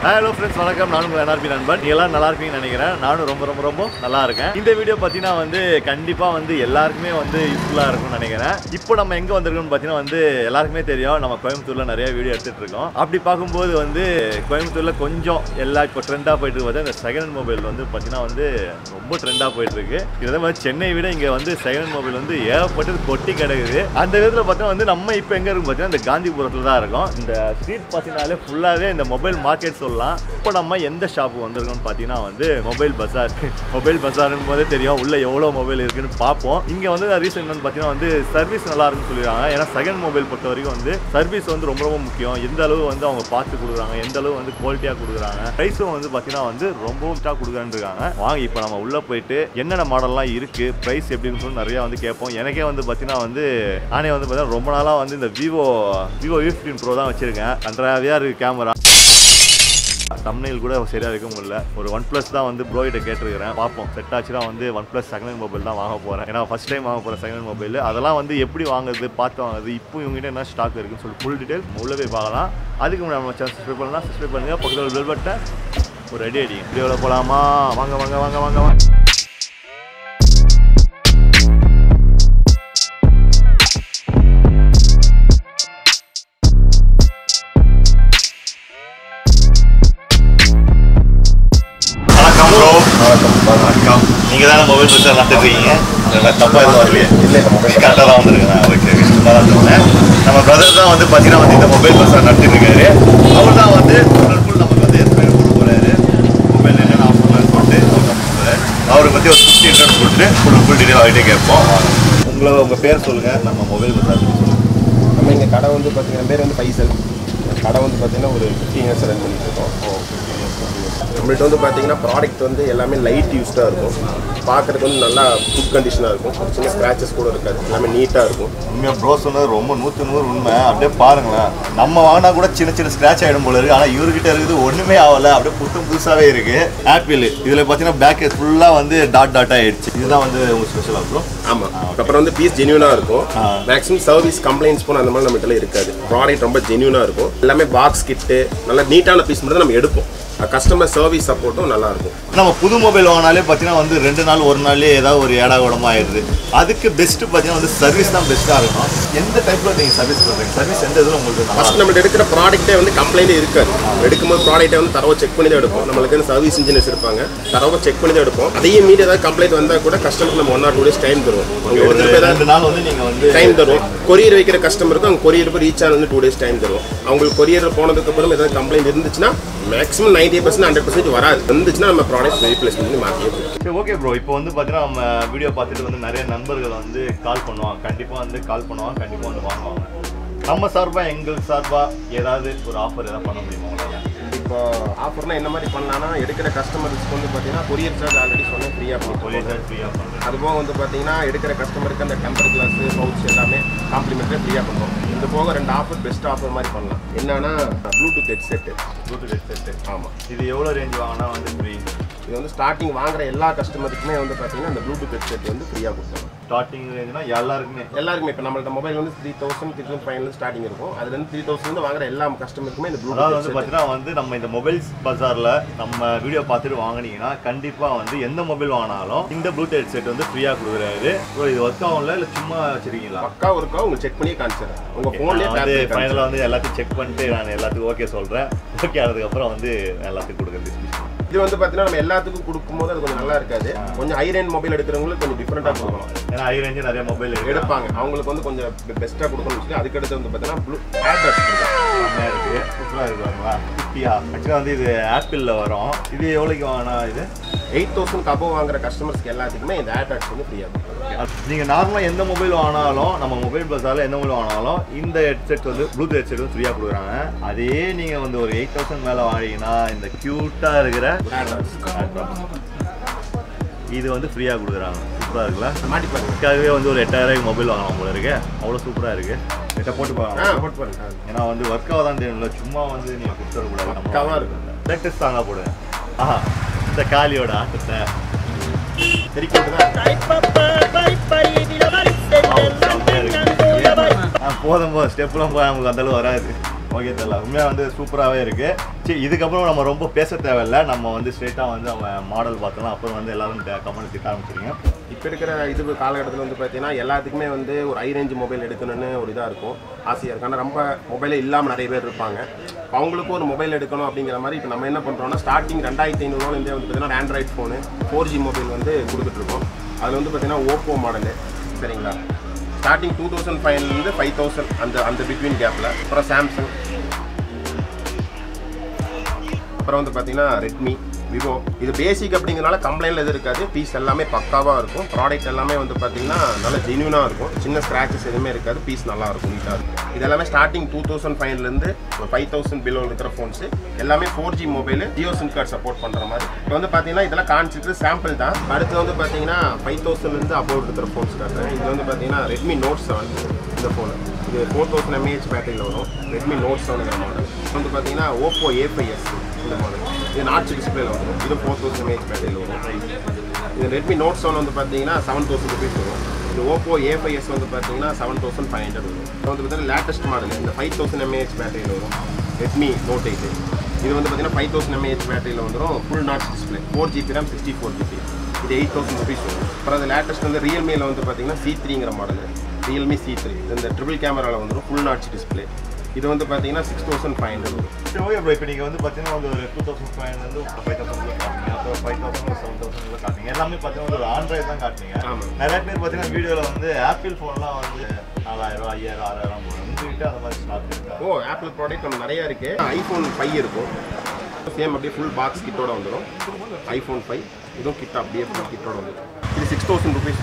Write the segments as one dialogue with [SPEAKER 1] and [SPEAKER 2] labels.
[SPEAKER 1] Hello friends வணக்கம் நானும் உங்கள் என்ஆர்பி நண்பன் நீங்க எல்லாம் நல்லா இருப்பீங்கன்னு நினைக்கிறேன் நானும் ரொம்ப ரொம்ப ரொம்ப நல்லா இருக்கேன் இந்த வீடியோ பார்த்தீங்கன்னா வந்து கண்டிப்பாக வந்து எல்லாருக்குமே வந்து யூஸ்ஃபுல்லாக இருக்கும்னு நினைக்கிறேன் இப்போ நம்ம எங்கே வந்திருக்கோம்னு பார்த்தீங்கன்னா வந்து எல்லாருக்குமே தெரியும் நம்ம கோயம்புத்தூரில் நிறைய வீடியோ எடுத்துகிட்டு இருக்கோம் அப்படி பார்க்கும்போது வந்து கோயம்புத்தூரில் கொஞ்சம் எல்லா இப்போ ட்ரெண்டாக போயிட்டு இருக்கு பார்த்தா இந்த செகண்ட் ஹேண்ட் மொபைல் வந்து பார்த்தீங்கன்னா வந்து ரொம்ப ட்ரெண்டாக போயிட்டு இருக்கு இதே மாதிரி சென்னை விட இங்கே வந்து செகண்ட் ஹேண்ட் மொபைல் வந்து ஏகப்பட்டது கொட்டி கிடக்குது அந்த விதத்தில் பார்த்தீங்கன்னா வந்து நம்ம இப்போ எங்கே இருக்கும் பார்த்தீங்கன்னா இந்த காந்திபுரத்தில் தான் இருக்கோம் இந்த ஸ்ட்ரீட் பார்த்தீங்கன்னாலே ஃபுல்லாகவே இந்த மொபைல் மார்க்கெட் சொல்லலாம் இப்போ நம்ம எந்த ஷாப்புக்கு வந்திருக்கோம்னு பார்த்தீங்கன்னா வந்து மொபைல் பஜார் மொபைல் பஜார்னு போதே தெரியும் உள்ள எவ்வளோ மொபைல் இருக்குன்னு பார்ப்போம் இங்கே வந்து ரீசன் என்னன்னு பார்த்தீங்கன்னா வந்து சர்வீஸ் நல்லா இருக்குன்னு சொல்லிடுறாங்க ஏன்னா செகண்ட் மொபைல் பொறுத்த வரைக்கும் வந்து சர்வீஸ் வந்து ரொம்ப ரொம்ப முக்கியம் எந்த அளவு வந்து அவங்க பார்த்து கொடுக்குறாங்க எந்த அளவு வந்து குவாலிட்டியாக கொடுக்குறாங்க ப்ரைஸும் வந்து பார்த்தீங்கன்னா வந்து ரொம்பவும் ஸ்டாக் கொடுக்குறான்னு இருக்காங்க வாங்க இப்போ நம்ம உள்ளே போயிட்டு என்னென்ன மாடல்லாம் இருக்குது ப்ரைஸ் எப்படின்னு சொல்லி நிறையா வந்து கேட்போம் எனக்கே வந்து பார்த்தீங்கன்னா வந்து நானே வந்து பார்த்தீங்கன்னா ரொம்ப நாளாக வந்து இந்த Vivo Vivo V fifteen pro தான் வச்சுருக்கேன் கன்றாவியாக இருக்குது கேமரா தம்னையில் கூட சரியாக இருக்க முடியல ஒரு ஒன் ப்ளஸ் தான் வந்து ப்ரோ கிட்ட கேட்டிருக்கிறேன் பார்ப்போம் செட் ஆச்சுன்னா வந்து one plus second hand mobile தான் வாங்க போகிறேன் ஏன்னா ஃபஸ்ட் டைம் வாங்க போகிறேன் செகண்ட் ஹேண்ட் மொபைல் அதெல்லாம் வந்து எப்படி வாங்குறது பார்த்து வாங்குறது இப்போ இவங்ககிட்ட என்ன ஸ்டாக் இருக்குன்னு சொல்லி ஃபுல் டீட்டெயில் உள்ள போய் பார்க்கலாம் அதுக்கு முன்னாடி நம்ம சேனல் சப்ஸ்கிரைப் பண்ணலாம் சப்ஸ்கிரைப் பண்ணுங்கள் பக்கத்தில் பெல் பட்டை ஒரு ரெடி அடி வீடியோவில் போகலாமா வாங்க வாங்க வாங்க வாங்க வாங்க வணக்கம் ப்ரோ வணக்கம் நீங்கள் தானே மொபைல் பற்றி நடத்திருக்கீங்க தப்பாக எதுவும் வரலையே
[SPEAKER 2] இல்லை இந்த மொபைல்
[SPEAKER 1] கரெக்டாக தான் வந்திருக்கேன் ஓகே ஓகே சும்மா தான் சொன்னேன் நம்ம பிரதர் தான் வந்து பார்த்தீங்கன்னா வந்து இந்த மொபைல் பஸ் நடத்திட்டு இருக்காரு அவர் தான் வந்து ஃபுல் ஃபுல் நமக்கு வந்து எக்ஸ்பிளைன் பண்ண போகிறாரு மொபைல் என்னென்ன ஆஃபர்லாம் சொல்லிட்டு அவர் தான் சொல்றாரு. அவரை பற்றி ஒரு ஃபிஃப்டி இன்ட்ரெஸ்ட் கொடுத்துட்டு ஃபுல் ஃபுல் டீட்டெயில் அவர்கிட்ட கேட்போம் உங்களை உங்கள் பேர் சொல்லுங்கள் நம்ம மொபைல் பஸ் சொல்லுங்கள்
[SPEAKER 2] நம்ம இங்கே கடை வந்து பார்த்தீங்கன்னா பேர் வந்து பைசல் கடை வந்து பார்த்தீங்கன்னா ஒரு ஃபிஃப்டீன் இயர்ஸ் ரன் பண்ணிட்டு இருக்கோம் நம்மள்ட்ட வந்து பார்த்தீங்கன்னா ப்ராடக்ட் வந்து எல்லாமே லைட் யூஸ்டாக இருக்கும் பார்க்குறதுக்கு வந்து நல்லா குட் கண்டிஷனாக இருக்கும் ஒரு சின்ன ஸ்க்ராச்சஸ் கூட இருக்காது எல்லாமே நீட்டாக இருக்கும்
[SPEAKER 1] உண்மையாக ப்ரோ சொன்னது ரொம்ப நூற்று நூறு உண்மை அப்படியே பாருங்களேன் நம்ம வாங்கினா கூட சின்ன சின்ன ஸ்க்ராட்ச் ஆகிடும் போல இருக்குது ஆனால் இவர்கிட்ட இருக்குது ஒன்றுமே ஆகலை அப்படியே புத்தம் புதுசாகவே இருக்குது ஆப்பிள் இதில் பார்த்தீங்கன்னா பேக் ஃபுல்லாக வந்து டாட் டாட் ஆகிடுச்சு இதுதான் வந்து உங்கள் ஸ்பெஷலாக ப்ரோ
[SPEAKER 2] ஆமாம் அப்புறம் வந்து பீஸ் ஜென்யூனாக இருக்கும்
[SPEAKER 1] ஆ.
[SPEAKER 2] மேக்ஸிமம் சர்வீஸ் கம்ப்ளைண்ட்ஸ் போன அந்த மாதிரி நம்ம கிட்ட இருக்காது ப்ராடக்ட் ரொம்ப ஜென்யூனாக இருக்கும் எல்லாமே பாக்ஸ் கிட்டு நல்லா நீட்டான பீஸ் மட்டும் தான் நம்ம எடுப்போம் கஸ்டமர் சர்வீஸ் சப்போர்ட்டும் நல்லா இருக்கும்
[SPEAKER 1] நம்ம புது மொபைல் வாங்கினாலே பார்த்தீங்கன்னா வந்து ரெண்டு நாள் ஒரு நாள்லேயே ஏதாவது ஒரு ஏடா கூடமா ஆயிடுது அதுக்கு பெஸ்ட்டு பார்த்தீங்கன்னா வந்து சர்வீஸ் தான் பெஸ்ட்டாக இருக்கும் எந்த டைப்பில் நீங்கள் சர்வீஸ் பண்ணுறீங்க சர்வீஸ் எந்த இதில் உங்களுக்கு நல்லா
[SPEAKER 2] ஃபர்ஸ்ட் நம்மள்ட்ட எடுக்கிற ப்ராடக்ட்டே வந்து கம்ப்ளைண்டே இருக்காது எடுக்கும்போது ப்ராடக்ட்டை வந்து தரவை செக் பண்ணி தான் எடுப்போம் நம்மளுக்கு வந்து சர்வீஸ் இன்ஜினியர்ஸ் இருப்பாங்க தரவை செக் பண்ணி தான் எடுப்போம் அதையும் மீறி ஏதாவது கம்ப்ளைண்ட் வந்தால் கூட கஸ்டமருக்கு நம்ம one or two days time தருவோம் அவங்க
[SPEAKER 1] ஒரு
[SPEAKER 2] எடுத்துட்டு போய் தான்
[SPEAKER 1] ரெண்டு நாள் வந்து நீங்கள் வந்து
[SPEAKER 2] டைம் தருவோம் கொரியர் வைக்கிற கஸ்டமருக்கு அவங்க கொரியர் போய் ரீச் ஆன வந்து டூ டேஸ் டைம் தருவோம் அவங்களுக்கு கொரியர் போனதுக்கு அப்புறம் ஏதாவது கம்ப்ளைண்ட் இருந்துச்சுன்னா maximum ninety percent hundred percent வராது வந்துச்சுன்னா நம்ம ப்ராடக்ட் ரீப்ளேஸ் பண்ணி மாற்றியே போகும்
[SPEAKER 1] சரி ஓகே ப்ரோ இப்போ வந்து பார்த்தீங்கன்னா நம்ம வீடியோ பார்த்துட்டு வந்து நிறைய நண்பர்கள் வந்து கால் பண்ணுவாங்க கண்டிப்பாக வந்து கால் பண்ணுவாங்க கண்டிப்பாக வந்து வாங்குவாங்க நம்ம சார்பாக எங்கள் சார்பாக ஏதாவது ஒரு ஆஃபர் ஏதாவது பண்ண முடியுமா உங்களால்
[SPEAKER 2] இப்போ ஆஃபர்னா என்ன மாதிரி பண்ணலாம்னா எடுக்கிற கஸ்டமருக்கு வந்து பார்த்தீங்கன்னா கொரியர் சார்ஜ் ஆல்ரெடி சொன்னேன் ஃப்ரீயாக
[SPEAKER 1] ஒரே
[SPEAKER 2] கொடுத்துருவோம்
[SPEAKER 1] சார் ஃப்ரீயாக பண்ணுறேன்
[SPEAKER 2] அது போக வந்து பார்த்தீங்கன்னா எடுக்கிற கஸ்டமருக்கு அந்த டெம்பர் கிளாஸ் பவுச் எல்லாமே காம்ப்ளிமெண்ட்ரி ஃப்ரீயாக பண்ணுறோம் இது போக ரெண்டு ஆஃபர் பெஸ்ட் ஆஃபர் மாதிரி பண்ணலாம் என்னன்னா Bluetooth head set
[SPEAKER 1] Bluetooth headset
[SPEAKER 2] ஆமாம்
[SPEAKER 1] இது எவ்வளோ ரேஞ்ச் வாங்கினா வந்து ஃப்ரீ
[SPEAKER 2] இது வந்து ஸ்டார்டிங் வாங்குற எல்லா கஸ்டமருக்குமே வந்து பார்த்தீங்கன்னா அந்த ப்ளூடூத் ஹெட் செட் வந்து ஃப்ரீயாக கொடுத்துருவோம்
[SPEAKER 1] ஸ்டார்டிங் ரேஞ்ச்னா எல்லாருக்குமே
[SPEAKER 2] எல்லாருக்குமே இப்போ நம்மள்ட்ட மொபைல் வந்து three thousand three thousand five starting இருக்கும் அதுலேருந்து த்ரீ தௌசண்ட் வாங்குற எல்லா கஸ்டமருக்குமே இந்த
[SPEAKER 1] அதாவது
[SPEAKER 2] ப்ளூடூத்
[SPEAKER 1] வந்து பார்த்தீங்கன்னா வந்து நம்ம இந்த மொபைல்ஸ் பஜாரில் நம்ம வீடியோ பார்த்துட்டு வாங்குனீங்கன்னா கண்டிப்பாக வந்து எந்த மொபைல் வாங்கினாலும் இந்த ப்ளூடூத் ஹெட்செட் வந்து ஃப்ரீயாக கொடுக்குறாரு ஸோ இது ஒர்க் ஆகும்ல இல்லை சும்மா வச்சிருக்கீங்களா
[SPEAKER 2] பக்கா இருக்கா உங்களுக்கு செக் பண்ணி காமிச்சிடுறேன் உங்கள்
[SPEAKER 1] நான்
[SPEAKER 2] ஃபோன்லேயே
[SPEAKER 1] வந்து ஃபைனலாக வந்து எல்லாத்தையும் செக் பண்ணிட்டு நான் எல்லாத்துக்கும் ஓகே சொல்கிறேன் ஓகே ஆனதுக்கப்புறம் வந்து எல்லாத்துக்கும் கொடுக்குறது
[SPEAKER 2] இது வந்து பார்த்தீங்கன்னா நம்ம எல்லாத்துக்கும் கொடுக்கும்போது அது கொஞ்சம் நல்லா இருக்காது கொஞ்சம் ஹை ரேஞ்ச் மொபைல் எடுக்கிறவங்களுக்கு கொஞ்சம் டிஃப்ரெண்ட்டாக கொடுக்கணும்
[SPEAKER 1] ஏன்னா ஹை ரேஞ்சு நிறைய மொபைல் எடுப்பாங்க
[SPEAKER 2] எடுப்பாங்க அவங்களுக்கு வந்து கொஞ்சம் பெஸ்ட்டாக கொடுக்கணும்னு சொல்லி அதுக்கடுத்து வந்து பார்த்தீங்கன்னா ப்ளூ ஆட்ரஸ்
[SPEAKER 1] செம்மையாக இருக்குது சூப்பராக இருக்குங்களா குட்டியா ஆக்சுவலாக வந்து இது ஆப்பிளில் வரும் இது எவ்வளோக்கு வாங்கினா இது
[SPEAKER 2] எயிட் தௌசண்ட் அபோவ் வாங்குற கஸ்டமர்ஸ்க்கு எல்லாத்துக்குமே இந்த ஆட்ரஸ் வந்து ஃப்ரீயாக கொடுக்குறோம்
[SPEAKER 1] நீங்கள் நார்மலாக எந்த மொபைல் வாங்கினாலும் நம்ம மொபைல் பஸாரில் எந்த மொபைல் வாங்கினாலும் இந்த ஹெட்செட் வந்து ப்ளூடூத் ஹெட்செட் வந்து ஃப்ரீயாக கொடுக்குறாங்க அதே நீங்கள் வந்து ஒரு எயிட் தௌசண்ட் மேலே வாங்கினீங்கன்னா இந்த க்யூட்டாக இருக்கிற இது வந்து ஃப்ரீயாக கொடுக்குறாங்க சூப்பராக இருக்குல்ல
[SPEAKER 2] மாட்டி பாருங்க
[SPEAKER 1] அதுக்காகவே வந்து ஒரு எட்டாயிரம் மொபைல் வாங்கலாம் போல இருக்கு அவ்வளோ சூப்பராக இருக்கு இதை போட்டு
[SPEAKER 2] ஆ
[SPEAKER 1] பாருங்க
[SPEAKER 2] போட்டு பாருங்க
[SPEAKER 1] ஏன்னா வந்து ஒர்க் ஆகாதான் தெரியல சும்மா வந்து நீங்கள் கொடுத்துடக்கூடாது
[SPEAKER 2] பக்காவா இருக்கும்.
[SPEAKER 1] லேட்டஸ்ட் சாங்காக போடுங்க ஆஹா இந்த காளியோட ஆட்டத்தை
[SPEAKER 2] தெரிக்கிறதுதான்
[SPEAKER 1] ஆ, போதும் போதும் ஸ்டெப்லாம் போய் நமக்கு அந்த அளவு வராது ஓகே தெரியல உண்மையாக வந்து சூப்பராகவே இருக்கு சரி இதுக்கப்புறம் நம்ம ரொம்ப பேச தேவையில்ல நம்ம வந்து ஸ்ட்ரெயிட்டாக வந்து அவன் மாடல் பார்த்தலாம் அப்புறம் வந்து எல்லாரும் கமெண்ட் திட்ட ஆரம்பிச்சிருங்க
[SPEAKER 2] இப்போ இருக்கிற இது காலகட்டத்தில் வந்து பார்த்தீங்கன்னா எல்லாத்துக்குமே வந்து ஒரு ஹை ரேஞ்ச் மொபைல் எடுக்கணும்னு ஒரு இதாக இருக்கும் ஆசையாக இருக்கும் ஆனால் ரொம்ப மொபைலே இல்லாமல் நிறைய பேர் இருப்பாங்க அவங்களுக்கும் ஒரு மொபைல் எடுக்கணும் அப்படிங்கிற மாதிரி இப்போ நம்ம என்ன பண்ணுறோம்னா ஸ்டார்டிங் ரெண்டாயிரத்தி ஐநூறுவாலேருந்தே வந்து பார்த்தீங்கன்னா Android phone four G mobile வந்து கொடுத்துட்ருக்கோம் அதில் வந்து பார்த்தீங்கன்னா ஓப்போ மாடலு சரிங்களா ஸ்டார்டிங் டூ தௌசண்ட் ஃபைவ்லேருந்து ஃபைவ் தௌசண்ட் அந்த அந்த பிட்வீன் கேப்பில் அப்புறம் சாம்சங் அப்புறம் வந்து பார்த்தீங்கன்னா ரெட்மி விவோ இது பேசிக் அப்படிங்கிறனால கம்ப்ளைண்ட் எதுவும் இருக்காது பீஸ் எல்லாமே பக்காவாக இருக்கும் ப்ராடக்ட் எல்லாமே வந்து பார்த்தீங்கன்னா நல்ல ஜென்யூனாக இருக்கும் சின்ன ஸ்க்ராச்சஸ் எதுவுமே இருக்காது பீஸ் நல்லா இருக்கும் நீட்டாக இருக்கும் இது எல்லாமே ஸ்டார்டிங் டூ தௌசண்ட் ஃபைவ்லேருந்து ஃபைவ் தௌசண்ட் பிலோ இருக்கிற ஃபோன்ஸ் எல்லாமே four G mobile Jio SIM card support பண்ணுற மாதிரி இப்போ வந்து பார்த்தீங்கன்னா இதெல்லாம் காமிச்சிட்டு சாம்பிள் தான் அடுத்து வந்து பார்த்தீங்கன்னா ஃபைவ் தௌசண்ட்லேருந்து அபோவ் இருக்கிற ஃபோன்ஸ் காட்டுறேன் இது வந்து பார்த்தீங்கன்னா ரெட்மி நோட் செவன் இந்த ஃபோனு இது ஃபோர் தௌசண்ட் எம்ஏஹெச் பேட்டரியில் வரும் ரெட்மி நோட் செவனுங்கிற மாடல் வந்து பார்த்தீங்கன்னா ஓப்போ ஏ ஃபைவ் எஸ் இந்த மாடல் இது நாட்ச் டிஸ்பிளேல வரும் இது ஃபோர் தௌசண்ட் எம்ஏஹெச் பேட்டரியில் வரும் இது ரெட்மி நோட் செவன் வந்து பார்த்தீங்கன்னா செவன் தௌசண்ட் ருபீஸ் வரும் இது ஓப்போ ஏ ஃபைவ் எஸ் வந்து பார்த்தீங்கன்னா செவன் தௌசண்ட் ஃபைவ் ஹண்ட்ரட் வரும் இது வந்து பார்த்தீங்கன்னா லேட்டஸ்ட் மாடல் இந்த ஃபைவ் தௌசண்ட் எம்ஏஹெச் பேட்டரியில் வரும் ரெட்மி நோட் எயிட் இது வந்து பார்த்தீங்கன்னா ஃபைவ் தௌசண்ட் எம்ஏஹெச் பேட்டரியில் வந்துடும் full notch display four GB RAM sixty four GB இது எயிட் தௌசண்ட் ருபீஸ் வரும் அப்புறம் அது லேட்டஸ்ட் வந்து ரியல்மியில் வந்து பார்த்தீங்கன்னா சி த்ரீங்கிற மாடல் ரியல்மி சி த்ரீ இந்த ட்ரிபிள் கேமராவில் வந்துடும் ஃபுல் நாட்ச் டிஸ்பிளே இது வந்து பார்த்தீங்கன்னா சிக்ஸ் தௌசண்ட் ஃபைவ் ஹண்ட்ரட் வரும்
[SPEAKER 1] சரி ஓகே ப்ரோ இப்போ நீங்கள் வந்து பார்த்தீங்கன்னா வந்து ஒரு டூ தௌசண்ட் ஃபைவ் வந்து ஃபைவ் தௌசண்ட் காட்டுங்க அப்புறம் ஃபைவ் தௌசண்ட் செவன் தௌசண்ட் காட்டுங்க எல்லாமே பார்த்தீங்கன்னா ஒரு ஆண்ட்ராய்டு தான் காட்டுனீங்க
[SPEAKER 2] ஆமாம்.
[SPEAKER 1] நிறைய பேர் பார்த்தீங்கன்னா வீடியோவில் வந்து ஆப்பிள் ஃபோன்லாம் வந்து நாலாயிரம் ஐயாயிரம் ஆறாயிரம் போடும் உங்ககிட்ட அந்த மாதிரி ஸ்டாக் இருக்கா
[SPEAKER 2] ஓ ஆப்பிள் ப்ராடக்ட் நம்ம நிறையா இருக்கு ஐஃபோன் ஃபைவ் இருக்கும் சேம் அப்படியே ஃபுல் பாக்ஸ் கிட்டோட வந்துடும் ஐஃபோன் ஃபைவ் இதுவும் கிட்ட அப்படியே ஃபுல் கிட்டோட வந்துடும் இது six thousand rupees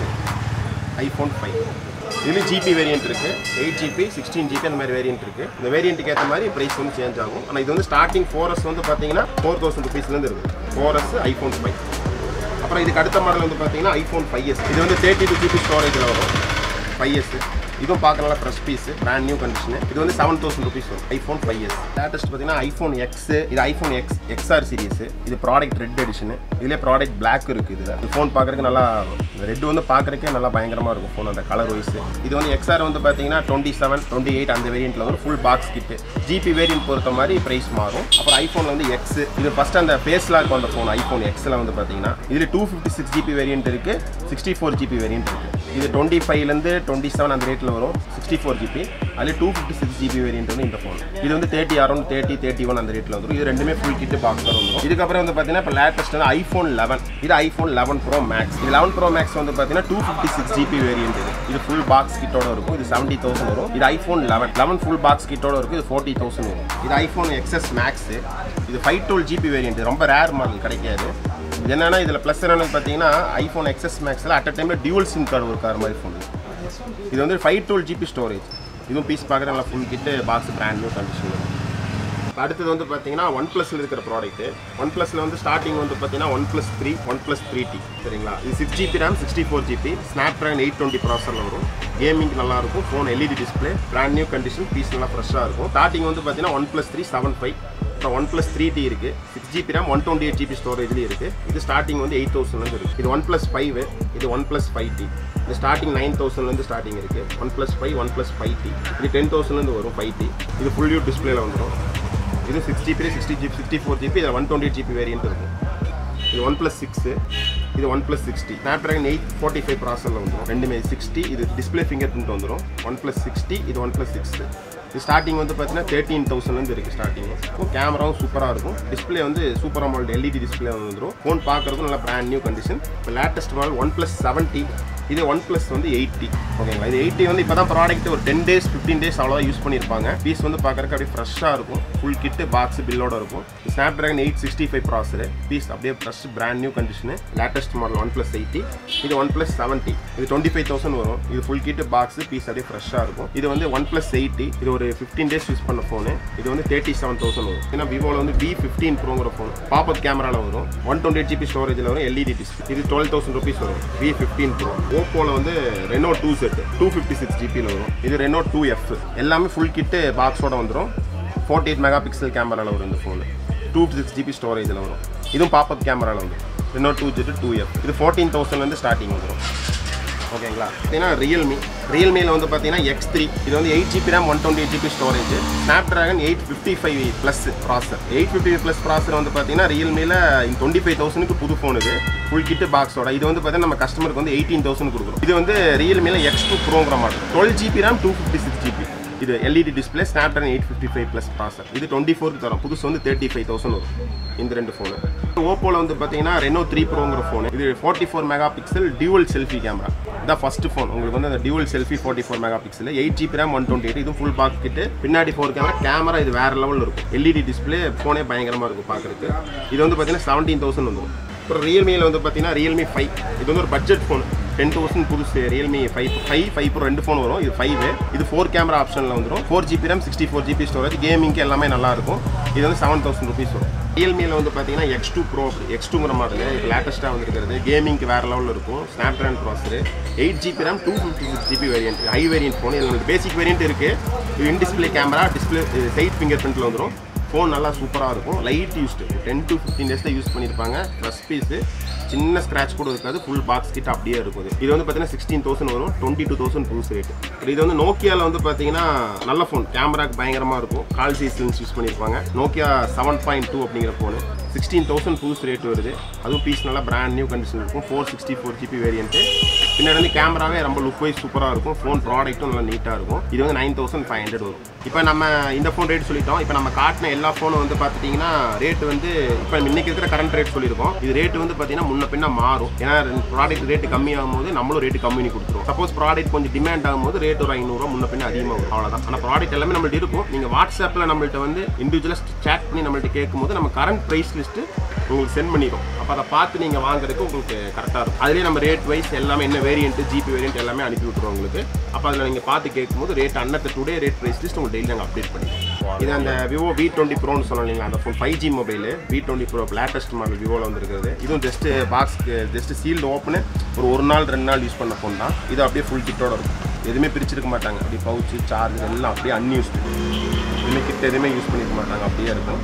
[SPEAKER 2] iPhone five இதுலேயும் ஜிபி வேரியன்ட் இருக்கு எயிட் ஜிபி சிக்ஸ்டீன் ஜிபி அந்த மாதிரி வேரியன்ட் இருக்கு இந்த வேரியன்ட்டுக்கு ஏற்ற மாதிரி ப்ரைஸ் வந்து சேஞ்ச் ஆகும் ஆனால் இது வந்து ஸ்டார்டிங் ஃபோரஸ் வந்து பார்த்தீங்கன்னா ஃபோர் தௌசண்ட் ருபீஸ்லேருந்து இருக்கு ஃபோரஸ் ஐஃபோன் ஃபைவ் அப்புறம் இதுக்கு அடுத்த மாடல் வந்து பார்த்தீங்கன்னா ஐஃபோன் ஃபைவ் எஸ் இது வந்து தேர்ட்டி டூ ஜிபி ஸ்டோரேஜில் வரும் ஃபைவ் எஸ் இதுவும் பார்க்க நல்லா fresh piece brand new condition இது வந்து செவன் தௌசண்ட் ருபீஸ் வரும் ஐஃபோன் ஃபைவ் எஸ் லேட்டஸ்ட் பார்த்தீங்கன்னா ஐஃபோன் எக்ஸ் இது ஐஃபோன் எக்ஸ் எக்ஸ்ஆர் சீரிஸ் இது ப்ராடக்ட் ரெட் எடிஷன் இதுலேயே ப்ராடக்ட் பிளாக் இருக்குது இதில் இந்த ஃபோன் பார்க்குறதுக்கு நல்லா ரெட் வந்து பார்க்குறக்கே நல்லா பயங்கரமாக இருக்கும் ஃபோன் அந்த கலர் வைஸ் இது வந்து எக்ஸ்ஆர் வந்து பார்த்தீங்கன்னா டுவெண்ட்டி செவன் டுவெண்ட்டி எயிட் அந்த வேரியண்ட்டில் வரும் full box kit GB variant பொறுத்த மாதிரி ப்ரைஸ் மாறும் அப்புறம் ஐஃபோனில் வந்து எக்ஸ் இது ஃபஸ்ட் அந்த ஃபேஸ் லாக் வந்த ஃபோன் ஐஃபோன் எக்ஸில் வந்து பார்த்தீங்கன்னா இதில் two fifty six GB variant இருக்குது சிக்ஸ்டி ஃபோர் ஜிபி வேரியன்ட் இருக்குது இது டுவெண்ட்டி ஃபைவ்லேருந்து டுவெண்ட்டி செவன் அந்த ரேட்டில் வரும் சிக்ஸ்டி ஃபோர் ஜிபி அதில் two fifty six GB variant வந்து இந்த ஃபோன் இது வந்து thirty around thirty thirty one அந்த ரேட்டில் வந்துடும் இது ரெண்டுமே ஃபுல் கிட்டு பாக்ஸ் வந்துடும் இதுக்கப்புறம் வந்து பார்த்தீங்கன்னா இப்போ லேட்டஸ்ட் வந்து ஐஃபோன் லெவன் இது ஐஃபோன் லெவன் ப்ரோ மேக்ஸ் இது லெவன் ப்ரோ மேக்ஸ் வந்து பார்த்தீங்கன்னா two fifty six GB variant இது இது ஃபுல் பாக்ஸ் கிட்டோட இருக்கும் இது செவன்ட்டி தௌசண்ட் வரும் இது iPhone eleven eleven full box கிட்டோட இருக்கும் இது ஃபோர்ட்டி தௌசண்ட் வரும் இது ஐஃபோன் எக்ஸஸ் மேக்ஸ் இது ஃபைவ் டுவெல் ஜிபி வேரியன்ட் ரொம்ப ரேர் மாடல் கிடைக்காது இது என்னன்னா இதில் ப்ளஸ் என்னன்னு பார்த்தீங்கன்னா ஐஃபோன் எக்ஸஸ் மேக்ஸில் அட் அ டைமில் டியூவல் சிம் கார்டு ஒரு கார் மாதிரி ஃபோன் இது வந்து ஃபைவ் டுவெல் ஜிபி ஸ்டோரேஜ் இதுவும் பீஸ் பார்க்குற நல்லா full kit box brand new condition அடுத்தது வந்து பார்த்தீங்கன்னா ஒன் ப்ளஸில் இருக்கிற ப்ராடக்ட் ஒன் ப்ளஸில் வந்து ஸ்டார்டிங் வந்து பார்த்தீங்கன்னா one plus three one plus three T சரிங்களா இது six GB RAM sixty four GB Snapdragon eight twenty ப்ராசரில் வரும் கேமிங் நல்லா இருக்கும் phone LED display brand new condition piece நல்லா ஃப்ரெஷ்ஷாக இருக்கும் ஸ்டார்டிங் வந்து பார்த்தீங்கன்னா one plus three seven five அப்புறம் ஒன் ப்ளஸ் த்ரீ டி இருக்கு six GB RAM one twenty eight GB ஸ்டோரேஜ்லேயும் இருக்கு இது ஸ்டார்டிங் வந்து எயிட் தௌசண்ட்லேருந்து இருக்கு இது ஒன் ப்ளஸ் ஃபைவ் இது ஒன் ப்ளஸ் ஃபைவ் டி இது ஸ்டார்டிங் நைன் தௌசண்ட்லேருந்து ஸ்டார்டிங் இருக்கு one plus five one plus five T இது டென் தௌசண்ட்லேருந்து வரும் ஃபைவ் டி இது ஃபுல் யூ டிஸ்பிளேல வந்துடும் இது six GB sixty GB sixty four GB இது ஒன் டுவெண்ட்டி ஜிபி வேரியன்ட் இருக்கும் இது ஒன் ப்ளஸ் சிக்ஸு இது one plus sixty Snapdragon eight forty five ப்ராசரில் வந்துடும் ரெண்டுமே சிக்ஸ்டி இது டிஸ்பிளே ஃபிங்கர் பிரிண்ட் வந்துடும் ஒன் ப்ளஸ் சிக்ஸ்டி இது ஒன் ப்ளஸ் சிக்ஸ் இது ஸ்டார்டிங் வந்து பார்த்தீங்கன்னா தேர்ட்டீன் தௌசண்ட்லேருந்து இருக்குது ஸ்டார்டிங் கேமராவும் சூப்பராக இருக்கும் டிஸ்பிளே வந்து சூப்பர் அமௌண்ட் எல்இடி டிஸ்பிளே வந்துடும் ஃபோன் பார்க்குறதுக்கும் நல்லா பிராண்ட் நியூ கண்டிஷன் இப்போ latest model one plus seventy இது ஒன் ப்ளஸ் வந்து எயிட்டி ஓகேங்களா இது எயிட்டி வந்து இப்போ தான் ப்ராடக்ட் ஒரு டென் டேஸ் ஃபிஃப்டீன் டேஸ் அவ்வளோ யூஸ் பண்ணியிருப்பாங்க பீஸ் வந்து பார்க்குறக்கு அப்படியே ஃப்ரெஷ்ஷாக இருக்கும் ஃபுல் கிட்டு பாக்ஸ் பில்லோட இருக்கும் Snapdragon eight sixty five processor piece அப்படியே fresh brand new condition latest model one plus eighty இது ஒன் ப்ளஸ் செவன்ட்டி இது டுவெண்ட்டி ஃபைவ் தௌசண்ட் வரும் இது ஃபுல் கிட்டு பாக்ஸ் பீஸ் அப்படியே ஃப்ரெஷ்ஷாக இருக்கும் இது வந்து ஒன் ப்ளஸ் எயிட்டி இது ஒரு ஃபிஃப்டீன் டேஸ் யூஸ் பண்ண ஃபோனு இது வந்து தேர்ட்டி செவன் தௌசண்ட் வரும் ஏன்னா விவோவில் வந்து வி ஃபிஃப்டீன் ப்ரோங்கிற ஃபோன் பாப்பப் கேமராவில் வரும் ஒன் டுவெண்ட்டி எயிட் ஜிபி ஸ்டோரேஜில் வரும் எல்இடி டிஸ்பிளே இது டுவெல் தௌசண்ட் ருபீஸ் வரும் வி ஃபிஃப்டீன் ப்ரோ ஓப்போவில் வந்து Reno two Z two fifty six ஜிபியில் வரும் இது ரெனோ டூ எஃப் எல்லாமே ஃபுல் கிட்டு பாக்ஸோட வந்துடும் ஃபோர்ட்டி எயிட் மெகா பிக்சல் கேமராவில் வரும் இந்த ஃபோனு டூ சிக்ஸ் ஜிபி ஸ்டோரேஜில் வரும் இதுவும் பாப்பப் கேமராவில் வந்துடும் Reno two Z two F இது ஃபோர்டீன் தௌசண்ட்லேருந்து ஸ்டார்டிங் வந்துடும் ஓகேங்களா பார்த்தீங்கன்னா ரியல்மி ரியல்மியில் வந்து பார்த்தீங்கன்னா எக்ஸ் த்ரீ இது வந்து eight GB RAM one twenty GB storage Snapdragon eight fifty five plus processor eight fifty plus processor வந்து பார்த்தீங்கன்னா ரியல்மியில் டுவெண்ட்டி ஃபைவ் தௌசண்ட்க்கு புது ஃபோன் இது ஃபுல் கிட்டு பாக்ஸோட இது வந்து பார்த்தீங்கன்னா நம்ம கஸ்டமருக்கு வந்து எயிட்டீன் தௌசண்ட் கொடுக்குறோம் இது வந்து ரியல்மியில் எக்ஸ் டூ ப்ரோங்கிற model twelve GB RAM two fifty six GB இது LED display Snapdragon eight fifty five plus processor இது டுவெண்ட்டி ஃபோருக்கு தரும் புதுசு வந்து தேர்ட்டி ஃபைவ் தௌசண்ட் வரும் இந்த ரெண்டு ஃபோனு ஓப்போவில் வந்து பார்த்தீங்கன்னா ரெனோ த்ரீ ப்ரோங்கிற ஃபோன் இது forty four megapixel dual selfie camera இதான் ஃபர்ஸ்ட் ஃபோன் உங்களுக்கு வந்து அந்த dual selfie forty four megapixel eight GB RAM one twenty eight இது ஃபுல் பாக்ஸ் கிட்டு பின்னாடி ஃபோர் கேமரா கேமரா இது வேற லெவலில் இருக்கும் எல்இடி டிஸ்பிளே ஃபோனே பயங்கரமாக இருக்கும் பார்க்குறதுக்கு இது வந்து பார்த்தீங்கன்னா செவன்டீன் தௌசண்ட் வந்துடும் அப்புறம் ரியல்மியில் வந்து பார்த்தீங்கன்னா ரியல்மி ஃபைவ் இது வந்து ஒரு பட்ஜெட் ஃபோன் டென் தௌசண்ட் புதுசு Realme five five five pro ரெண்டு ஃபோன் வரும் இது ஃபைவ் இது ஃபோர் கேமரா ஆப்ஷனில் வந்துடும் four GB RAM sixty four GB storage கேமிங்க்கு எல்லாமே நல்லா இருக்கும் இது வந்து செவன் தௌசண்ட் ருபீஸ் வரும் ரியல்மியில் வந்து பார்த்தீங்கன்னா எக்ஸ் டூ ப்ரோ எக்ஸ் டூங்கிற மாடல் இப்போ லேட்டஸ்ட்டாக வந்துருக்கிறது கேமிங்க்கு வேறு லெவலில் இருக்கும் Snapdragon processor eight GB RAM two fifty six GB variant high variant phone இதில் பேசிக் வேரியன்ட் இருக்குது இது in display camera display side finger பிரிண்ட்டில் வந்துடும் ஃபோன் நல்லா சூப்பராக இருக்கும் light used ten to fifteen days தான் யூஸ் பண்ணியிருப்பாங்க ப்ளஸ் பீஸு சின்ன ஸ்க்ராட்ச் கூட இருக்காது ஃபுல் பாக்ஸ் கிட்ட அப்படியே இருக்கும் இது. இது வந்து பார்த்தீங்கன்னா சிக்ஸ்டீன் தௌசண்ட் வரும் டுவெண்ட்டி டூ தௌசண்ட் புதுசு ரேட் இது வந்து நோக்கியாவில் வந்து பார்த்தீங்கன்னா நல்ல ஃபோன் கேமராக்கு பயங்கரமாக இருக்கும் கால் சைஸ் லென்ஸ் யூஸ் பண்ணியிருப்பாங்க நோக்கியா செவன் பாயிண்ட் டூ அப்படிங்கிற ஃபோனு சிக்ஸ்டீன் தௌசண்ட் புதுசு ரேட் வருது அதுவும் பீஸ் நல்லா பிராண்ட் நியூ கண்டிஷன் இருக்கும் four sixty four GB variant பின்னாடி வந்து கேமராவே ரொம்ப லுக் வைஸ் சூப்பராக இருக்கும் ஃபோன் ப்ராடக்ட்டும் நல்லா நீட்டாக இருக்கும் இது வந்து நைன் தௌசண்ட் ஃபைவ் ஹண்ட்ரட் வரும் இப்போ நம்ம இந்த ஃபோன் ரேட் சொல்லிட்டோம் இப்போ நம்ம காட்டின எல்லா ஃபோனும் வந்து பார்த்துட்டிங்கன்னா ரேட் வந்து இப்போ இன்னைக்கு இருக்கிற கரண்ட் ரேட் சொல்லியிருக்கோம் இது ரேட் வந்து பார்த்தீங்கன்னா முன்ன பின்ன மாறும் ஏன்னா ப்ராடக்ட் ரேட்டு கம்மியாகும் போது நம்மளும் ரேட்டு கம்மி பண்ணி கொடுத்துருவோம் சப்போஸ் ப்ராடக்ட் கொஞ்சம் டிமாண்ட் ஆகும்போது ரேட் ஒரு ஐநூறுரூவா முன்ன பின்ன அதிகமாக வரும் அவ்வளோதான் ஆனால் ப்ராடக்ட் எல்லாமே நம்மள்ட்ட இருக்கும் நீங்கள் வாட்ஸ்அப்பில் நம்மள்ட்ட வந்து இண்டிவிஜுவலாக சேட் பண்ணி நம்மள்ட்ட கேட்கும்போது நம்ம கரண்ட் ப்ரைஸ் லிஸ்ட்டு உங்களுக்கு சென்ட் பண்ணிடும் அப்போ அதை பார்த்து நீங்கள் வாங்குறதுக்கு உங்களுக்கு கரெக்டாக இருக்கும் அதுலேயே நம்ம ரேட் வைஸ் எல்லாமே என்ன வேரியன்ட் ஜிபி வேரியன்ட் எல்லாமே அனுப்பி விட்ருவோம் உங்களுக்கு அப்போ அதில் நீங்கள் பார்த்து கேட்கும்போது ரேட் அன்னத்தை டுடே ரேட் ப்ரைஸ் லிஸ்ட் உங்களுக்கு டெய்லி நாங்கள் அப்டேட் பண்ணிடுவோம் இது அந்த விவோ வி டுவெண்ட்டி ப்ரோன்னு சொன்னோம் இல்லைங்களா அந்த phone five G mobile V twenty pro latest model விவோவில் வந்துருக்குது இதுவும் ஜஸ்ட் பாக்ஸ்க்கு ஜஸ்ட் சீல்டு ஓப்பனு ஒரு ஒரு நாள் ரெண்டு நாள் யூஸ் பண்ண ஃபோன் தான் இது அப்படியே ஃபுல் கிட்டோட இருக்கும் எதுவுமே பிரிச்சிருக்க மாட்டாங்க அப்படியே பவுச்சு சார்ஜர் எல்லாம் அப்படியே அன்யூஸ்டு எதுவுமே கிட்ட எதுவுமே யூஸ் பண்ணிருக்க மாட்டாங்க அப்படியே இருக்கும்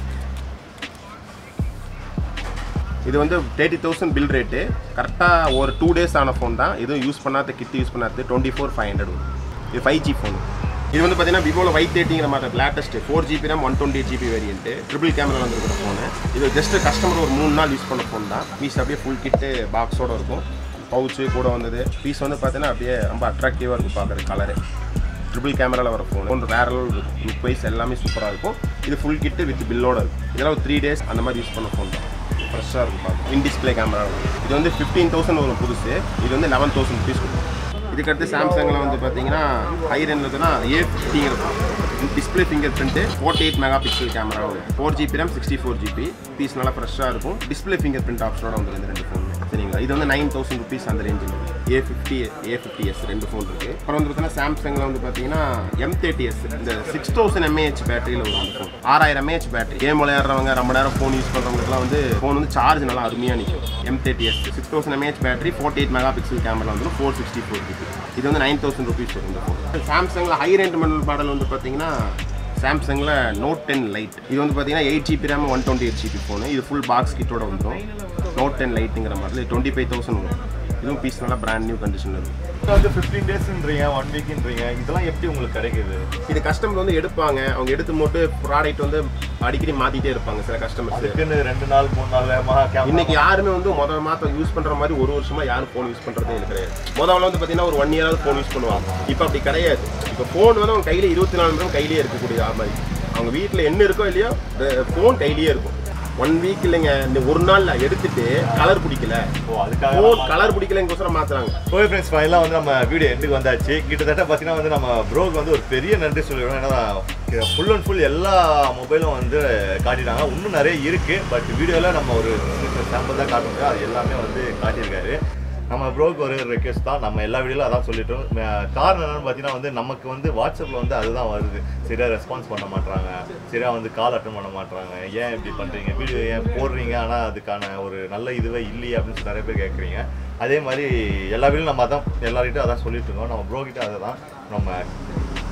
[SPEAKER 2] இது வந்து தேர்ட்டி தௌசண்ட் பில் ரேட்டு கரெக்டாக ஒரு டூ டேஸ் ஆன ஃபோன் தான் எதுவும் யூஸ் பண்ணாத கிட் யூஸ் பண்ணாது டுவெண்ட்டி ஃபோர் ஃபைவ் ஹண்ட்ரட் வரும் இது ஃபைவ் ஜி ஃபோன் இது வந்து பார்த்தீங்கன்னா விவோவில் ஒய் தேர்ட்டிங்கிற மாதிரி latest four GB RAM one twenty GB variant triple camera வந்துருக்கிற ஃபோனு இது ஜஸ்ட் கஸ்டமர் ஒரு மூணு நாள் யூஸ் பண்ண ஃபோன் தான் பீஸ் அப்படியே ஃபுல் கிட்டு பாக்ஸோட இருக்கும் பவுச்சு கூட வந்தது பீஸ் வந்து பார்த்தீங்கன்னா அப்படியே ரொம்ப அட்ராக்டிவாக இருக்கும் பார்க்குறது கலரு ட்ரிபிள் கேமராவில் வர ஃபோன் ஒன்று வேற லெவல் லுக் வைஸ் எல்லாமே சூப்பராக இருக்கும் இது ஃபுல் கிட்டு வித் பில்லோட இருக்கும் இதெல்லாம் ஒரு த்ரீ டேஸ் அந்த மாதிரி யூஸ் பண்ண ஃபோன் தான் ஃப்ரெஷ்ஷாக இருக்கும் பார்க்க இன் டிஸ்பிளே கேமரா இது வந்து ஃபிஃப்டீன் தௌசண்ட் வரும் புதுசு இது வந்து லெவன் தௌசண்ட் ருபீஸ் கொடுக்கும் இதுக்கடுத்து சாம்சங்கில் வந்து பார்த்தீங்கன்னா ஹை ரெண்டுனா ஏ ஃபிஃப்டிங்கிற phone display fingerprint forty eight megapixel camera வரும் four GB RAM sixty four GB piece நல்லா ஃப்ரெஷ்ஷாக இருக்கும் டிஸ்பிளே ஃபிங்கர் பிரிண்ட் ஆப்ஷனோட வந்துடும் இந்த ரெண்டு ஃபோன் சரிங்களா இது வந்து நைன் தௌசண்ட் ருபீஸ் அந்த ரேஞ்சில் A fifty A fifty S ரெண்டு ஃபோன் இருக்குது அப்புறம் வந்து பார்த்தீங்கன்னா சாம்சங்கில் வந்து பார்த்தீங்கன்னா எம் தேர்ட்டி எஸ் இந்த சிக்ஸ் தௌசண்ட் எம்ஏஹெச் பேட்டரியில் வரும் அந்த ஃபோன் ஆறாயிரம் எம்ஏஹெச் பேட்டரி கேம் விளையாடுறவங்க ரொம்ப நேரம் ஃபோன் யூஸ் பண்ணுறவங்களுக்குலாம் வந்து ஃபோன் வந்து சார்ஜ் நல்லா அருமையாக நிற்கும் M thirty S six thousand mAh battery forty eight megapixel camera வந்துடும் ஃபோர் சிக்ஸ்டி ஃபோர் ஜிபி இது வந்து நைன் தௌசண்ட் ருபீஸ் வரும் இந்த ஃபோன் சாம்சங்கில் ஹை ரேண்ட் மாடல் மாடல் வந்து பார்த்தீங்கன்னா சாம்சங்கில் நோட் டென் லைட் இது வந்து பார்த்தீங்கன்னா eight GB RAM one twenty eight GB phone இது ஃபுல் பாக்ஸ் கிட்டோட வந்துடும் நோட் டென் லைட்டுங்கிற மாதிரி டுவெண்ட்டி ஃபைவ் தௌசண்ட் வரும் இதுவும் பீஸ் நல்லா பிராண்ட் நியூ கண்டிஷனில் இருக்கும்
[SPEAKER 1] இப்போ வந்து ஃபிஃப்டீன் டேஸ்ன்றீங்க ஒன் வீக்ன்றீங்க இதெல்லாம் எப்படி உங்களுக்கு கிடைக்குது
[SPEAKER 2] இது கஸ்டமர் வந்து எடுப்பாங்க அவங்க எடுத்து போட்டு ப்ராடக்ட் வந்து அடிக்கடி மாற்றிட்டே இருப்பாங்க சில கஸ்டமர்ஸ்
[SPEAKER 1] அதுக்குன்னு ரெண்டு நாள் மூணு நாள் வேகமாக கேமரா
[SPEAKER 2] இன்னைக்கு யாருமே வந்து முதல் மாதம் யூஸ் பண்ற மாதிரி ஒரு வருஷமா யாரும் ஃபோன் யூஸ் பண்றதே இல்லை கிடையாது முதல்ல வந்து பார்த்தீங்கன்னா ஒரு ஒன் இயராவது ஃபோன் யூஸ் பண்ணுவாங்க இப்போ அப்படி கிடையாது இப்போ ஃபோன் வந்து அவங்க கையில இருபத்தி நாலு மணி நேரம் கையிலேயே இருக்கக்கூடிய ஆ மாதிரி அவங்க வீட்டில் என்ன இருக்கோ இல்லையோ ஃபோன் கையிலேயே இருக்கும் ஒன் வீக் இல்லைங்க இந்த ஒரு நாள்ல எடுத்துட்டு கலர் பிடிக்கல
[SPEAKER 1] ஓ அதுக்காக
[SPEAKER 2] ஃபோன் கலர் பிடிக்கலங்கோசரம் மாத்துறாங்க
[SPEAKER 1] ஓகே ஃப்ரெண்ட்ஸ் ஃபைனலாக வந்து நம்ம வீடியோ எண்டுக்கு வந்தாச்சு கிட்டத்தட்ட பார்த்தீங்கன்னா வந்து நம்ம ப்ரோக்கு வந்து ஒரு பெரிய நன்றி சொல்லிடுவோம் ஏன்னா ஃபுல் அண்ட் ஃபுல் எல்லா மொபைலும் வந்து காட்டிட்டாங்க இன்னும் நிறைய இருக்குது பட் வீடியோவில் நம்ம ஒரு சாம்பிள் தான் காட்ட முடியும் அது எல்லாமே வந்து காட்டியிருக்காரு நம்ம ப்ரோக்கு ஒரு ரெக்வஸ்ட் தான் நம்ம எல்லா வீடியோவில் அதான் சொல்லிட்டோம் ம- காரணம் என்னன்னு பார்த்தீங்கன்னா வந்து நமக்கு வந்து வாட்ஸ்அப்பில் வந்து அதுதான் வருது சரியாக ரெஸ்பான்ஸ் பண்ண மாட்றாங்க சரியாக வந்து கால் அட்டன் பண்ண மாட்றாங்க ஏன் இப்படி பண்ணுறீங்க வீடியோ ஏன் போடுறீங்க ஆனால் அதுக்கான ஒரு நல்ல இதுவே இல்லையே அப்படின்னு சொல்லி நிறைய பேர் கேட்குறீங்க அதே மாதிரி எல்லா வீடியும் நம்ம அதான் எல்லார்கிட்டும் அதான் சொல்லிட்டு இருக்கோம் நம்ம ப்ரோ கிட்ட அதை தான் நம்ம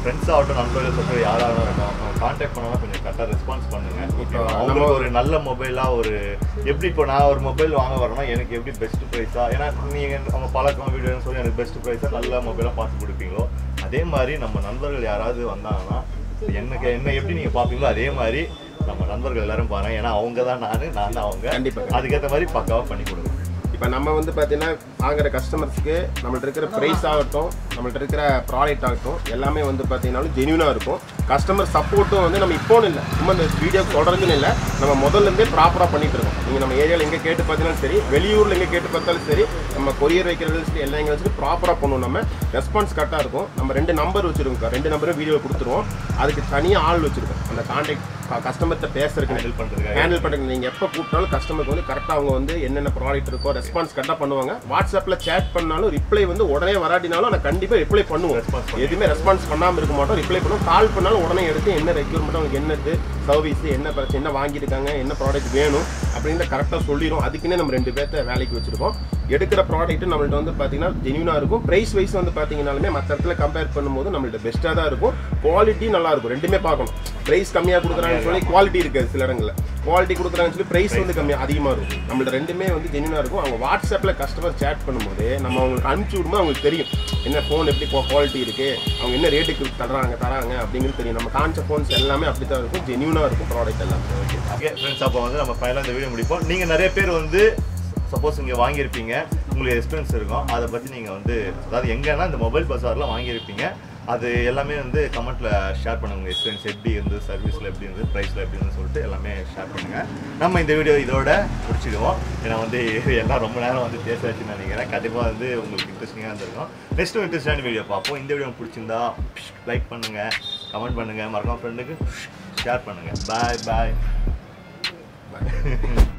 [SPEAKER 1] ஃப்ரெண்ட்ஸ் ஆகட்டும் நண்பர்கள் சொல்கிற யாராக இருக்கட்டும் கான்டாக்ட் பண்ணாலும் கொஞ்சம் கரெக்டாக ரெஸ்பான்ஸ் பண்ணுங்க
[SPEAKER 2] இப்போ
[SPEAKER 1] ஓகேவா?
[SPEAKER 2] நம்ம
[SPEAKER 1] அவங்களுக்கு ஒரு நல்ல மொபைலாக ஒரு எப்படி இப்போ நான் ஒரு மொபைல் வாங்க வரேன்னா எனக்கு எப்படி பெஸ்ட் ப்ரைஸாக ஏன்னா நீங்கள் அவங்க பழக்கம் வீடியோன்னு சொல்லி எனக்கு பெஸ்ட் ப்ரைஸாக நல்ல மொபைலாக பார்த்து கொடுப்பீங்களோ அதே மாதிரி நம்ம நண்பர்கள் யாராவது வந்தாங்கன்னா எனக்கு என்ன எப்படி நீங்கள் பார்ப்பீங்களோ அதே மாதிரி நம்ம நண்பர்கள் எல்லாரும் பாருங்க ஏன்னா அவங்க தான் நான் நான் தான் அவங்க
[SPEAKER 2] கண்டிப்பா.
[SPEAKER 1] அதுக்கேற்ற மாதிரி பக்காவாக பண்ணி கொடுங்க
[SPEAKER 2] இப்போ நம்ம வந்து பார்த்தீங்கன்னா வாங்குற கஸ்டமர்ஸ்க்கு நம்மள்ட்ட இருக்கிற ப்ரைஸ் ஆகட்டும் நம்மள்ட்ட இருக்கிற ப்ராடக்ட் ஆகட்டும் எல்லாமே வந்து பார்த்தீங்கன்னாலும் ஜென்யூனாக இருக்கும் கஸ்டமர் சப்போர்ட்டும் வந்து நம்ம இப்போன்னு இல்லை சும்மா இந்த வீடியோ தொடர்ந்துன்னு இல்லை நம்ம முதல்ல இருந்தே ப்ராப்பராக பண்ணிட்டு இருக்கோம் நீங்கள் நம்ம ஏரியாவில் எங்கே கேட்டு பார்த்தீங்கன்னா சரி வெளியூரில் எங்கே கேட்டு பார்த்தாலும் சரி நம்ம கொரியர் வைக்கிறது சரி எல்லா எங்கே வச்சுட்டு ப்ராப்பராக பண்ணுவோம் நம்ம ரெஸ்பான்ஸ் கரெக்டாக இருக்கும் நம்ம ரெண்டு நம்பர் வச்சுருக்கோம் ரெண்டு நம்பரும் வீடியோ கொடுத்துருவோம் அதுக்கு தனியாக ஆள் வச்சுருக்கோம் அந்த கான்டாக்ட் கஸ்டமர்கிட்ட பேசுறதுக்கு
[SPEAKER 1] ஹேண்டில் பண்ணுறதுக்காக
[SPEAKER 2] ஹேண்டில் பண்ணுறது நீங்கள் எப்போ கூப்பிட்டாலும் கஸ்டமருக்கு வந்து கரெக்டாக அவங்க வந்து என்னென்ன ப்ராடக்ட் இருக்கோ ரெஸ்பான்ஸ் கரெக்டாக பண்ணுவாங்க வாட்ஸ்அப்பில் சேட் பண்ணாலும் ரிப்ளை வந்து உடனே வராட்டினாலும் நான் கண்டிப்பாக ரிப்ளை பண்ணுவோம்
[SPEAKER 1] Response
[SPEAKER 2] எதுவுமே ரெஸ்பான்ஸ் பண்ணாமல் இருக்க மாட்டோம் ரிப்ளை பண்ணுவோம் கால் பண்ணாலும் உடனே எடுத்து என்ன ரெக்யூர்மெண்ட் அவங்களுக்கு என்னது சர்வீஸ் என்ன பிரச்சனை என்ன வாங்கியிருக்காங்க என்ன ப்ராடக்ட் வேணும் அப்படின்னு கரெக்டாக சொல்லிடும் அதுக்குன்னே நம்ம ரெண்டு பேர்த்த வேலைக்கு வச்சிருக்கோம் எடுக்கிற ப்ராடக்ட் நம்மள்ட்ட வந்து பார்த்தீங்கன்னா ஜென்யூனாக இருக்கும் ப்ரைஸ் வைஸ் வந்து பார்த்தீங்கன்னாலுமே மற்ற இடத்துல கம்பேர் பண்ணும்போது நம்மள்ட்ட பெஸ்ட்டாக தான் இருக்கும் குவாலிட்டி நல்லா இருக்கும் ரெண்டுமே பார்க்கணும் ப்ரைஸ் கம்மியாக கொடுக்குறாங்கன்னு சொல்லி குவாலிட்டி இருக்காது சில இடங்களில் குவாலிட்டி கொடுக்குறாங்கன்னு சொல்லி ப்ரைஸ் வந்து கம்மியாக அதிகமாக இருக்கும் நம்மள்ட்ட ரெண்டுமே வந்து ஜென்யூனாக இருக்கும் அவங்க வாட்ஸ்அப்பில் கஸ்டமர் சேட் பண்ணும்போது நம்ம அவங்களுக்கு அனுப்பிச்சி விடும்போது அவங்களுக்கு தெரியும் என்ன ஃபோன் எப்படி குவாலிட்டி இருக்குது அவங்க என்ன ரேட்டுக்கு தர்றாங்க தராங்க அப்படிங்கிறது தெரியும் நம்ம காமிச்ச ஃபோன்ஸ் எல்லாமே அப்படி தான் இருக்கும் ஜென்யூனாக இருக்கும் ப்ராடக்ட் எல்லாமே ஓகே
[SPEAKER 1] ஓகே ஃப்ரெண்ட்ஸ் அப்போ வந்து நம்ம ஃபைனலாக இந்த வீடியோ முடிப்போம் நீங்கள் நிறைய பேர் வந்து சப்போஸ் இங்கே வாங்கியிருப்பீங்க உங்களுக்கு எக்ஸ்பீரியன்ஸ் இருக்கும் அதை பற்றி நீங்கள் வந்து அதாவது எங்கன்னா இந்த மொபைல் பஜாரில் வாங்கியிருப்பீங்க அது எல்லாமே வந்து கமெண்ட்டில் ஷேர் பண்ணுங்க உங்கள் எக்ஸ்பீரியன்ஸ் எப்படி இருந்து சர்வீஸில் எப்படி இருந்து ப்ரைஸில் எப்படி இருந்து சொல்லிட்டு எல்லாமே ஷேர் பண்ணுங்கள் நம்ம இந்த வீடியோ இதோட முடிச்சிடுவோம் ஏன்னா வந்து எல்லாம் ரொம்ப நேரம் வந்து பேசாச்சுன்னு நினைக்கிறேன் கண்டிப்பாக வந்து உங்களுக்கு இன்ட்ரெஸ்டிங்காக இருந்திருக்கும் நெக்ஸ்ட் இன்ட்ரெஸ்டான வீடியோ பார்ப்போம் இந்த வீடியோ பிடிச்சிருந்தா லைக் பண்ணுங்கள் கமெண்ட் பண்ணுங்கள் மறக்காம ஃப்ரெண்டுக்கு ஷேர் பண்ணுங்கள் பாய் பாய்
[SPEAKER 2] பாய்